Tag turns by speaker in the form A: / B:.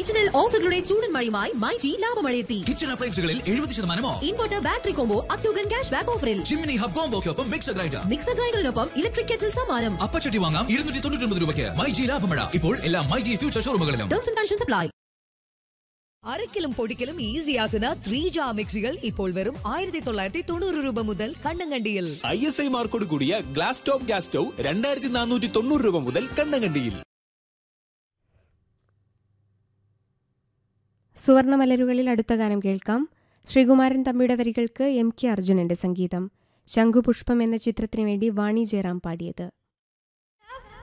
A: original ഓഫറുകളുടെ ചൂടൻ മഴയുമായി myG ലാഭമഴയെത്തി
B: kitchen അപ്ലയൻസുകളിൽ എഴുപത് ശതമാനമോ
A: ഇൻവെർട്ടർ ബാറ്ററി കോംബോ അത്യുഗൻ ക്യാഷ് ബാക്ക് ഓഫറിൽ
B: ചിമ്മിനി ഹബ് കോംബോക്കൊപ്പം മിക്സർ ഗ്രൈൻഡർ
A: മിക്സർ ഗ്രൈൻഡറിനൊപ്പം ഇലക്ട്രിക് കെറ്റിൽ സമ്മാനം
B: അപ്പച്ചട്ടി വാങ്ങാം ഇരുന്നൂറ്റി തൊണ്ണൂറ്റി ഒമ്പത് രൂപയ്ക്ക് മൈജി ലാഭമഴ ഇപ്പോൾ എല്ലാ മൈജി ഫ്യൂച്ചർ ഷോറൂമുകളിലും
A: ടേംസ് ആൻഡ് കണ്ടീഷൻസ് അപ്ലൈ
C: അരക്കലും പൊടിക്കലും ഈസിയാക്കുന്ന ത്രീ ജാ മിക്സികൾ ഇപ്പോൾ വെറും ആയിരത്തി തൊള്ളായിരത്തി തൊണ്ണൂറ് രൂപ മുതൽ കണ്ണങ്കണ്ടിയിൽ
D: ഐ എസ് ഐ മാർക്കോട് കൂടിയ ഗ്ലാസ് ടോപ്പ് ഗ്യാസ് സ്റ്റൗ രണ്ടായിരത്തി നാനൂറ്റി തൊണ്ണൂറ് രൂപ മുതൽ കണ്ണങ്കണ്ടിയിൽ
E: സുവർണമലരുകളിൽ അടുത്ത ഗാനം കേൾക്കാം ശ്രീകുമാരൻ തമ്പിയുടെ വരികൾക്ക് എം കെ അർജുനന്റെ സംഗീതം ശംഖുപുഷ്പം എന്ന ചിത്രത്തിനു വേണ്ടി വാണി ജയറാം പാടിയത്